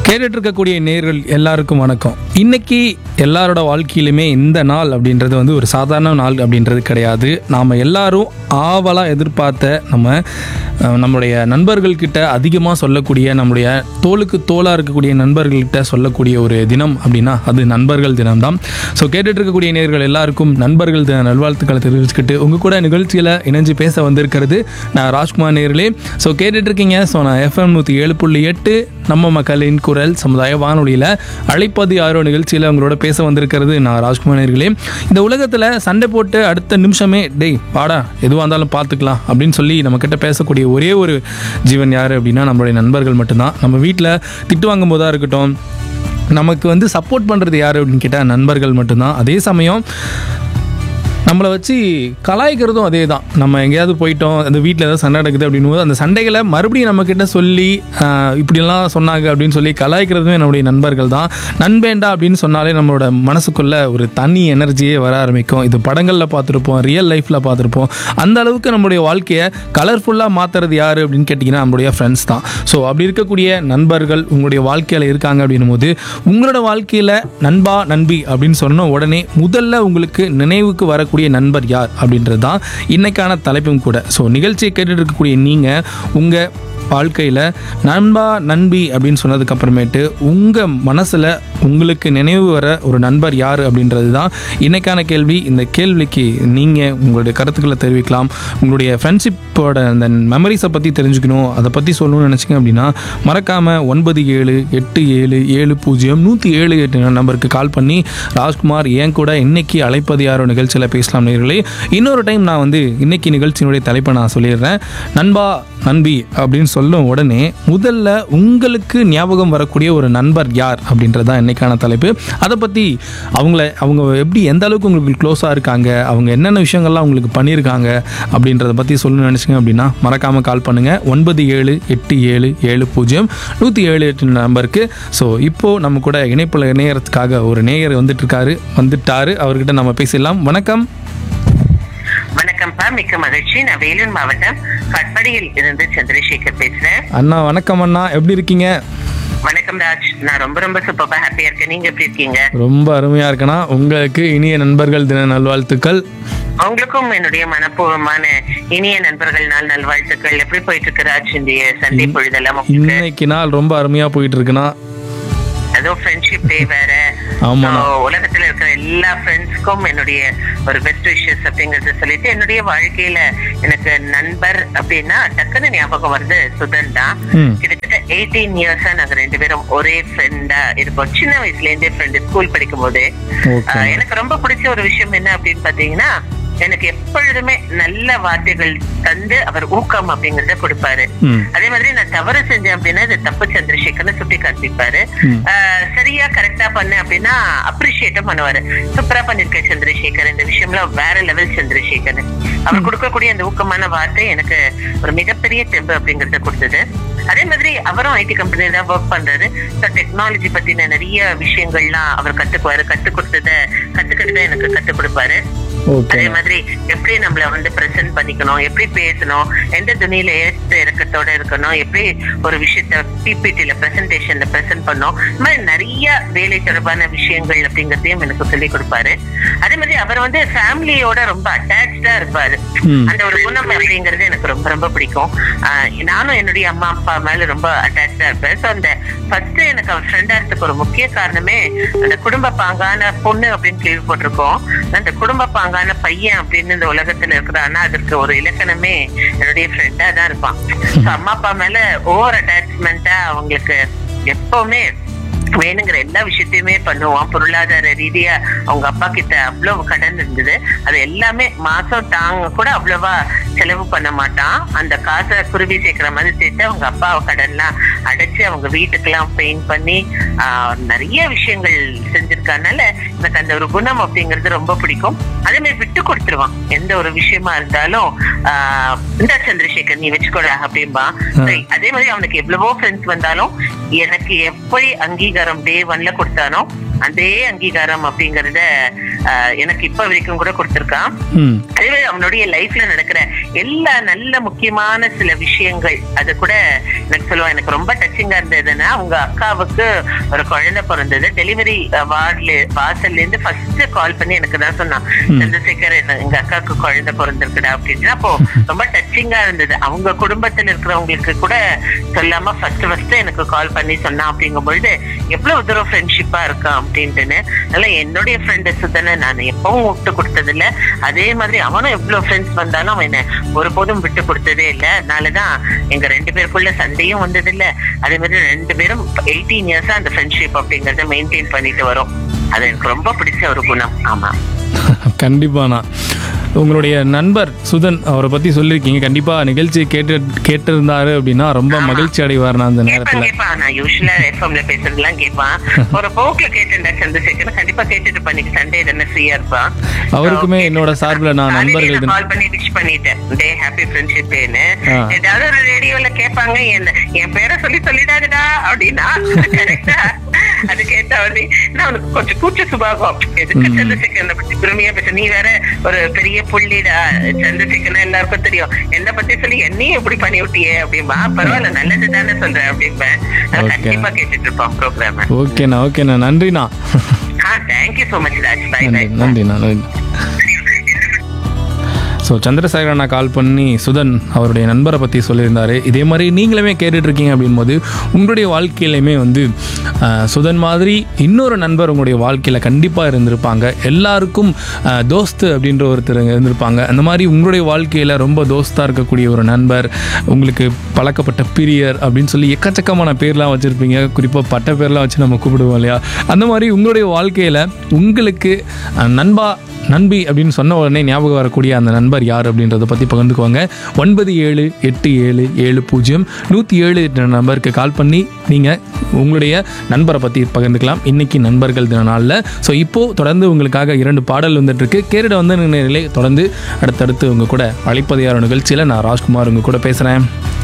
கேட்டுட்டு இருக்கக்கூடிய நேர்கள் எல்லாருக்கும் வணக்கம் இன்னைக்கு எல்லாரோட வாழ்க்கையிலுமே இந்த நாள் அப்படின்றது வந்து ஒரு சாதாரண நாள் அப்படின்றது கிடையாது நாம் எல்லாரும் ஆவலாக எதிர்பார்த்த நம்ம அஹ், நம்முடைய நண்பர்கள்கிட்ட அதிகமாக சொல்லக்கூடிய நம்முடைய தோளுக்கு தோளாக இருக்கக்கூடிய நண்பர்கள்கிட்ட சொல்லக்கூடிய ஒரு தினம் அப்படின்னா அது நண்பர்கள் தினம் தான் ஸோ கேட்டுட்டு இருக்கக்கூடிய நேர்கள் எல்லாருக்கும் நண்பர்கள் தின நல்வாழ்த்துக்களை தெரிவிச்சுக்கிட்டு உங்கள் கூட நிகழ்ச்சியில் இணைஞ்சு பேச வந்திருக்கிறது நான் ராஜ்குமார் நேர்களே ஸோ கேட்டுட்டு இருக்கீங்க ஸோ நான் எஃப்எம் நூற்றி ஏழு புள்ளி எட்டு நம்ம மக்களின் குரல் சமுதாய வானொலியில் அழைப்பது யாரோ நிகழ்ச்சியில் உங்களோட பேச வந்திருக்கிறது நான் ராஜ்குமார் நேர்களே இந்த உலகத்தில் சண்டை போட்டு அடுத்த நிமிஷமே டேய் பாடா எதுவாக இருந்தாலும் பார்த்துக்கலாம் அப்படின்னு சொல்லி நம்ம கிட்ட பேசக்கூடிய ஒரே ஒரு ஜீவன் யார் அப்படின்னா நம்மளுடைய நண்பர்கள் மட்டும்தான் நம்ம வீட்டில் திட்டு வாங்கும் போதாக இருக்கட்டும் நமக்கு வந்து சப்போர்ட் பண்ணுறது யார் அப்படின்னு கேட்டால் நண்பர்கள் மட்டும்தான் அதே சமயம் நம்மளை வச்சு கலாய்க்கிறதும் அதே தான் நம்ம எங்கேயாவது போயிட்டோம் அந்த வீட்டில் ஏதாவது சண்டை நடக்குது அப்படின்னும் போது அந்த சண்டைகளை மறுபடியும் நம்மக்கிட்ட சொல்லி ஆஹ், இப்படிலாம் சொன்னாங்க அப்படின்னு சொல்லி கலாய்க்கிறதுமே நம்முடைய நண்பர்கள் தான் நண்பேண்டா அப்படின்னு சொன்னாலே நம்மளோட மனசுக்குள்ள ஒரு தனி எனர்ஜியே வர ஆரம்பிக்கும் இது படங்களில் பார்த்துருப்போம் ரியல் லைஃப்பில் பார்த்துருப்போம் அந்த அளவுக்கு நம்மளுடைய வாழ்க்கையை கலர்ஃபுல்லாக மாற்றுறது யார் அப்படின்னு கேட்டிங்கன்னா நம்மளுடைய ஃப்ரெண்ட்ஸ் தான் ஸோ அப்படி இருக்கக்கூடிய நண்பர்கள் உங்களுடைய வாழ்க்கையில் இருக்காங்க அப்படின்னும் போது உங்களோட வாழ்க்கையில் நண்பா நண்பி அப்படின்னு சொன்ன உடனே முதல்ல உங்களுக்கு நினைவுக்கு வரக்கூடிய நண்பர் யார் அப்படின்றது தான் இன்னைக்கான தலைப்பும் கூட ஸோ நிகழ்ச்சியை கேட்டுட்டு இருக்கக்கூடிய நீங்கள் உங்கள் வாழ்க்கையில் நண்பா நண்பி அப்படின்னு சொன்னதுக்கு அப்புறமேட்டு உங்கள் மனசில் உங்களுக்கு நினைவு வர ஒரு நண்பர் யார் அப்படின்றது தான் இன்னைக்கான கேள்வி இந்த கேள்விக்கு நீங்கள் உங்களுடைய கருத்துக்களை தெரிவிக்கலாம் உங்களுடைய ஃப்ரெண்ட்ஷிப்போட அந்த மெமரிஸை பற்றி தெரிஞ்சுக்கணும் அதை பற்றி சொல்லணும்னு நினச்சிங்க அப்படின்னா மறக்காமல் ஒன்பது ஏழு எட்டு ஏழு ஏழு பூஜ்ஜியம் நூற்றி ஏழு எட்டு நம்பருக்கு கால் பண்ணி ராஜ்குமார் ஏன் கூட இன்னைக்கு அழைப்பது யாரோ நிகழ்ச்சியில் பேசலாம் நேர்களே இன்னொரு டைம் நான் வந்து இன்னைக்கு நிகழ்ச்சியினுடைய தலைப்பை நான் சொல்லிடுறேன் நண்பா நண்பி அப்படின்னு சொல்லும் உடனே முதல்ல உங்களுக்கு ஞாபகம் வரக்கூடிய ஒரு நண்பர் யார் அப்படின்றது தான் இன்னைக்கான தலைப்பு அதை பற்றி அவங்கள அவங்க எப்படி எந்த அளவுக்கு உங்களுக்கு க்ளோஸாக இருக்காங்க அவங்க என்னென்ன விஷயங்கள்லாம் உங்களுக்கு பண்ணியிருக்காங்க அப்படின்றத பற்றி சொல்லணும்னு நினச்சிங்க அப்படின்னா மறக்காமல் கால் பண்ணுங்கள் ஒன்பது ஏழு எட்டு ஏழு ஏழு பூஜ்ஜியம் நூற்றி ஏழு எட்டு நம்பருக்கு ஸோ இப்போது நம்ம கூட இணைப்பில் இணையறதுக்காக ஒரு நேயர் வந்துட்டு இருக்காரு வந்துட்டாரு அவர்கிட்ட நம்ம பேசிடலாம் வணக்கம் வணக்கம்ப்பா மிக்க மகிழ்ச்சி நான் வேலூர் மாவட்டம் கட்படியில் இருந்து சந்திரசேகர் பேசுறேன் அண்ணா வணக்கம் அண்ணா எப்படி இருக்கீங்க வணக்கம் ராஜ் நான் ரொம்ப ரொம்ப சூப்பரா ஹாப்பியா இருக்கேன் நீங்க எப்படி இருக்கீங்க ரொம்ப அருமையாக இருக்கண்ணா உங்களுக்கு இனிய நண்பர்கள் தின நல்வாழ்த்துக்கள் உங்களுக்கும் என்னுடைய மனப்பூர்வமான இனிய நண்பர்கள் நாள் நல்வாழ்த்துக்கள் எப்படி போயிட்டு இருக்கு ராஜ் இந்த சண்டே பொழுதெல்லாம் உங்களுக்கு இன்னைக்கு நாள் ரொம்ப அருமையாக போயிட்டு இருக்குண்ணா அதுவும் ஃப்ரெண்ட்ஷிப் டே வேற ஆமாண்ணா. So, உலகத்துல இருக்கிற எல்லா ஃப்ரெண்ட்ஸ்க்கும் என்னுடைய ஒரு பெஸ்ட் விஷஸ் அப்படிங்கறத சொல்லிட்டு என்னுடைய வாழ்க்கையில எனக்கு நண்பர் அப்படின்னா டக்குன்னு ஞாபகம் வருது சுதன் தான் ம். கிட்டத்தட்ட எயிட்டீன் இயர்ஸா நாங்க ரெண்டு பேரும் ஒரே ஃப்ரெண்டா இருப்போம் சின்ன வயசுல இருந்தே ஃப்ரெண்டு ஸ்கூல் படிக்கும் போது ஓகே எனக்கு ரொம்ப பிடிச்ச ஒரு விஷயம் என்ன அப்படின்னு பாத்தீங்கன்னா எனக்கு எப்பொழுதுமே நல்ல வார்த்தைகள் தந்து அவர் ஊக்கம் அப்படிங்கறத கொடுப்பாரு ம் அதே மாதிரி நான் தவறு செஞ்சேன் அப்படின்னா இது தப்பு சந்திரசேகர்னு சுட்டி காண்பிப்பாரு ம். ஆஹ் சரியா கரெக்டா பண்ணேன் அப்படின்னா அப்ரிஷியேட்டும் பண்ணுவாரு சூப்பரா பண்ணிருக்க சந்திரசேகர் இந்த விஷயம்ல வேற லெவல் சந்திரசேகர் அவர் கொடுக்கக்கூடிய அந்த ஊக்கமான வார்த்தை எனக்கு ஒரு மிகப்பெரிய தெம்பு அப்படிங்கறத கொடுத்தது அதே மாதிரி அவரும் ஐடி கம்பெனில தான் ஒர்க் பண்றாரு டெக்னாலஜி பத்தின நிறைய விஷயங்கள்லாம் அவர் கத்துக்குவாரு கத்து கொடுத்தத கத்துக்கிட்டு எனக்கு கத்துக் கொடுப்பாரு ஓகே அதே மாதிரி எப்படி நம்மள வந்து பிரசன்ட் பண்ணிக்கணும் எப்படி பேசணும் எந்த துணியில ஏற்ற இறக்கத்தோட இருக்கணும் எப்படி ஒரு விஷயத்த பிபிடில பிரசன்டேஷன்ல பிரசன்ட் பண்ணணும் இந்த மாதிரி நிறைய வேலை தொடர்பான விஷயங்கள் அப்படிங்கறதையும் எனக்கு சொல்லி கொடுப்பாரு அதே மாதிரி அவர் வந்து ஃபேமிலியோட ரொம்ப அட்டாச்சா இருப்பாரு ம். அந்த ஒரு குணம் அப்படிங்கிறது எனக்கு ரொம்ப ரொம்ப பிடிக்கும் ஆஹ் நானும் என்னுடைய அம்மா அப்பா மேல ரொம்ப அட்டாச்சா இருப்பேன் ஸோ அந்த ஃபர்ஸ்ட் எனக்கு அவர் ஃப்ரெண்டா இருந்ததுக்கு ஒரு முக்கிய காரணமே அந்த குடும்ப பாங்கான பொண்ணு அப்படின்னு கேள்விப்பட்டிருக்கோம் அந்த குடும்ப பாங்கான பையன் அப்படின்னு இந்த உலகத்துல இருக்கிறான்னா அதற்கு ஒரு இலக்கணமே என்னுடைய ஃப்ரெண்டா தான் இருப்பான் So, அம்மா அப்பா மேல ஓவர் அட்டாச்மெண்டா அவங்களுக்கு எப்பவுமே வேணுங்கிற எல்லா விஷயத்தையுமே பண்ணுவான் பொருளாதார ரீதியா அவங்க அப்பா கிட்ட அவ்வளவு கடன் இருந்தது அது எல்லாமே மாசம் தாங்க கூட அவ்வளவா செலவு பண்ண மாட்டான் அந்த காசை குருவி சேர்க்கிற மாதிரி சேர்த்து அவங்க அப்பா கடன்லாம் அடைச்சு அவங்க வீட்டுக்கெல்லாம் பெயிண்ட் பண்ணி ஆஹ், நிறைய விஷயங்கள் செஞ்சிருக்கனால எனக்கு அந்த ஒரு குணம் அப்படிங்கிறது ரொம்ப பிடிக்கும் அதே மாதிரி விட்டு கொடுத்துருவான் எந்த ஒரு விஷயமா இருந்தாலும் ஆஹ், இந்த சந்திரசேகர் நீ வச்சுக்கோடா அப்படின்பா சரி, அதே மாதிரி அவனுக்கு எவ்வளவோ ஃப்ரெண்ட்ஸ் வந்தாலும் எனக்கு எப்படி அங்கீகாரம் டே ஒன்ல கொடுத்தானோ அதே அங்கீகாரம் அப்படிங்கறத ஆஹ், எனக்கு இப்ப வரைக்கும் கூட கொடுத்திருக்கான் ம் அதே மாதிரி அவனுடைய லைஃப்ல நடக்கிற எல்லா நல்ல முக்கியமான சில விஷயங்கள் அது கூட எனக்கு சொல்லுவான் எனக்கு ரொம்ப டச்சிங் டச்சிங்கா இருந்ததுன்னா உங்க அக்காவுக்கு ஒரு குழந்தை பிறந்தது டெலிவரி வார்ட்ல வாசல்ல இருந்து ஃபர்ஸ்ட் கால் பண்ணி எனக்கு தான் சொன்னான் சந்திரசேகர் என்ன- எங்க அக்காவுக்கு குழந்தை பிறந்திருக்குடா அப்படின்னு அப்போ ரொம்ப டச்சிங்கா இருந்தது அவங்க குடும்பத்துல இருக்கிறவங்களுக்கு கூட சொல்லாம ஃபர்ஸ்ட் ஃபர்ஸ்ட் எனக்கு கால் பண்ணி சொன்னான் அப்படிங்கும் பொழுது எவ்வளவு தூரம் ஃப்ரெண்ட்ஷிப்பா இருக்கான் அப்படின்ட்டுன்னு அதனால என்னுடைய ஃப்ரெண்டு சுதனை நான் எப்பவும் விட்டு கொடுத்தது இல்ல அதே மாதிரி அவனும் எவ்வளவு ஃப்ரெண்ட்ஸ் வந்தாலும் அவன் என்ன ஒருபோதும் விட்டு கொடுத்ததே இல்ல அதனாலதான் எங்க ரெண்டு பேருக்குள்ள சண்டையும் வந்தது இல்ல அதே மாதிரி ரெண்டு பேரும் எயிட்டீன் இயர்ஸா அந்த ஃப்ரெண்ட்ஷிப் அப்படிங்கறத மெயின்டைன் பண்ணிட்டு வரோம் அது எனக்கு ரொம்ப பிடிச்ச ஒரு குணம் ஆமா கண்டிப்பாண்ணா உங்களுடைய நண்பர் சுதன் அவரை பற்றி சொல்லியிருக்கீங்க கண்டிப்பாக நிகழ்ச்சி கேட்டு கேட்டிருந்தாரு அப்படின்னா ரொம்ப மகிழ்ச்சி அடைவார் நான் அந்த கேட்பான் நேரத்தில் கேட்பான் நான் யூஸ்வலா எஃப்எம்ல பேசுறதெல்லாம் கேட்பான் ஒரு போக்குல கேட்டேன்டா சந்திரசேகர் கண்டிப்பா கேட்டுட்டு பண்ணிக்கு சண்டே தானே ஃப்ரீயா இருப்பான் அவருக்குமே என்னோட சார்பில் நான் நண்பர்கள் தினம் கால் பண்ணி விஷ் பண்ணிட்டேன் டே ஹாப்பி ஃப்ரெண்ட்ஷிப்னு ஆ. ஏதாவது ஒரு ரேடியோல கேட்பாங்க என்ன என் பேரை சொல்லி சொல்லிடாதுடா அப்படின்னா கரெக்டா அது கேட்டா வந்து நான் உனக்கு கொஞ்சம் கூச்ச சுபாவம் எதுக்கு சந்திரசேகரனை பத்தி பெருமையா பேச நீ வேற ஒரு பெரிய புள்ளிடா சந்திரசேகரன் எல்லாருக்கும் தெரியும் என்ன பத்தி சொல்லி என்னையும் இப்படி பண்ணி விட்டியே அப்படிம்பா பரவாயில்ல நல்லது தானே சொல்றேன் அப்படிம்பேன் நான் Okay. கண்டிப்பா கேட்டுட்டு இருப்பான் ப்ரோக்ராம் ஓகேண்ணா ஓகேண்ணா நன்றிண்ணா ஆ thank you so much Raj bye நன்றி பை நன்றிண்ணா நன்றி ஸோ சந்திரசேகர் அண்ணா கால் பண்ணி சுதன் அவருடைய நண்பரை பற்றி சொல்லியிருந்தாரு இதே மாதிரி நீங்களுமே கேட்டுட்டு இருக்கீங்க அப்படின்போது உங்களுடைய வாழ்க்கையிலையுமே வந்து ஆஹ், சுதன் மாதிரி இன்னொரு நண்பர் உங்களுடைய வாழ்க்கையில் கண்டிப்பாக இருந்திருப்பாங்க எல்லாருக்கும் ஆஹ், தோஸ்து அப்படின்ற ஒருத்தர் இருந்திருப்பாங்க அந்த மாதிரி உங்களுடைய வாழ்க்கையில் ரொம்ப தோஸ்தாக இருக்கக்கூடிய ஒரு நண்பர் உங்களுக்கு பழக்கப்பட்ட பிரியர் அப்படின்னு சொல்லி எக்கச்சக்கமான பேர்லாம் வச்சுருப்பீங்க குறிப்பாக பட்ட பேர்லாம் வச்சு நம்ம கூப்பிடுவோம் இல்லையா அந்த மாதிரி உங்களுடைய வாழ்க்கையில் உங்களுக்கு ஆஹ், நண்பா நண்பி அப்படின்னு சொன்ன உடனே ஞாபகம் வரக்கூடிய அந்த நண்பர் யார் அப்படின்றத பற்றி பகிர்ந்துக்குவாங்க ஒன்பது ஏழு எட்டு ஏழு ஏழு பூஜ்ஜியம் நூற்றி ஏழு என்ற நம்பருக்கு கால் பண்ணி நீங்கள் உங்களுடைய நண்பரை பற்றி பகிர்ந்துக்கலாம் இன்னைக்கு நண்பர்கள் தின நாளில் ஸோ இப்போது தொடர்ந்து உங்களுக்காக இரண்டு பாடல் வந்துட்டுருக்கு கேரிட வந்து நிலை தொடர்ந்து அடுத்தடுத்து உங்கள் கூட அழைப்பது யாரோ நிகழ்ச்சியில் நான் ராஜ்குமார் உங்கள் கூட பேசுகிறேன்